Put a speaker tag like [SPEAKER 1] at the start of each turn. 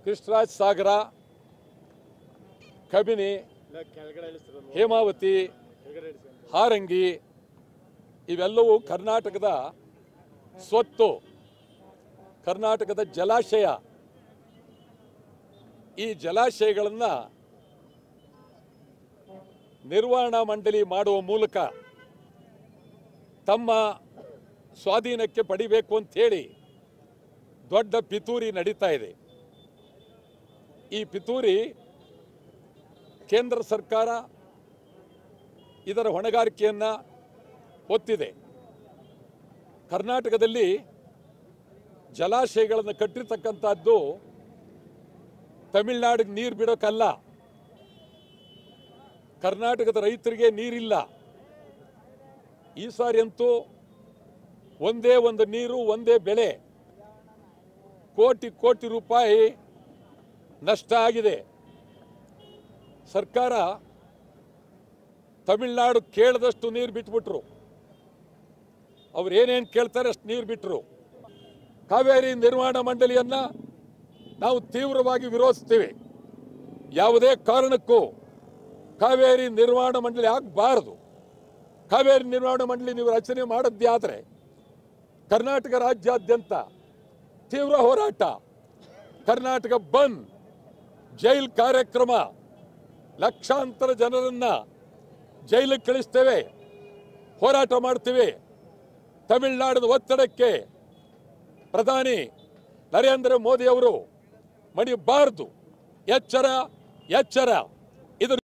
[SPEAKER 1] ಕೃಷ್ಣರಾಜ್ ಸಾಗರ ಕಬಿನಿ
[SPEAKER 2] ಇಲ್ಲ ಕೆಳಗಡೆ ಇಳಿಸ್ತಿರೋದು
[SPEAKER 1] ಹೇಮಾವತಿ
[SPEAKER 2] ಕೆಳಗಡೆ ಇಳಿಸಿ
[SPEAKER 1] ಹಾರಂಗಿ ಇವೆಲ್ಲವೂ ಕರ್ನಾಟಕದ ಸ್ವತ್ತು ಕರ್ನಾಟಕದ ಜಲಾಶಯ ಈ ಜಲಾಶಯಗಳನ್ನು ನಿರ್ವಹಣಾ ಮಂಡಳಿ ಮಾಡುವ ಮೂಲಕ ತಮ್ಮ ಸ್ವಾಧೀನಕ್ಕೆ ಪಡಿಬೇಕು ಅಂತ ಹೇಳಿ ದೊಡ್ಡ ಪಿತೂರಿ ನಡೀತಾ ಇದೆ ಈ ಪಿತೂರಿ ಕೇಂದ್ರ ಸರ್ಕಾರ ಇದರ ಹೊಣೆಗಾರಿಕೆಯನ್ನು ಹೊತ್ತಿದೆ ಕರ್ನಾಟಕದಲ್ಲಿ ಜಲಾಶಯಗಳನ್ನು ಕಟ್ಟಿರ್ತಕ್ಕಂಥದ್ದು ತಮಿಳ್ನಾಡಿಗೆ ನೀರು ಬಿಡೋಕ್ಕಲ್ಲ ಕರ್ನಾಟಕದ ರೈತರಿಗೆ ನೀರಿಲ್ಲ ಈ ಸಾರಿ ಅಂತೂ ಒಂದೇ ಒಂದು ನೀರು ಒಂದೇ ಬೆಳೆ ಕೋಟಿ ಕೋಟಿ ರೂಪಾಯಿ ನಷ್ಟ ಆಗಿದೆ ಸರ್ಕಾರ ತಮಿಳ್ನಾಡು ಕೇಳದಷ್ಟು ನೀರು ಬಿಟ್ಬಿಟ್ರು ಅವ್ರು ಏನೇನು ಕೇಳ್ತಾರೆ ಅಷ್ಟು ನೀರು ಬಿಟ್ಟರು ಕಾವೇರಿ ನಿರ್ವಹಣಾ ಮಂಡಳಿಯನ್ನ ನಾವು ತೀವ್ರವಾಗಿ ವಿರೋಧಿಸ್ತೀವಿ ಯಾವುದೇ ಕಾರಣಕ್ಕೂ ಕಾವೇರಿ ನಿರ್ವಹಣಾ ಮಂಡಳಿ ಆಗಬಾರದು ಕಾವೇರಿ ನಿರ್ವಹಣಾ ಮಂಡಳಿ ನೀವು ರಚನೆ ಮಾಡದ್ದೇ ಆದರೆ ಕರ್ನಾಟಕ ರಾಜ್ಯಾದ್ಯಂತ ತೀವ್ರ ಹೋರಾಟ ಕರ್ನಾಟಕ ಬಂದ್ ಜೈಲ್ ಕಾರ್ಯಕ್ರಮ ಲಕ್ಷಾಂತರ ಜನರನ್ನ ಜೈಲಿಗೆ ಕಳಿಸ್ತೇವೆ ಹೋರಾಟ ಮಾಡ್ತೀವಿ ತಮಿಳುನಾಡಿನ ಒತ್ತಡಕ್ಕೆ ಪ್ರಧಾನಿ ನರೇಂದ್ರ ಮೋದಿ ಅವರು ಮಣಿಬಾರದು ಎಚ್ಚರ ಎಚ್ಚರ ಇದು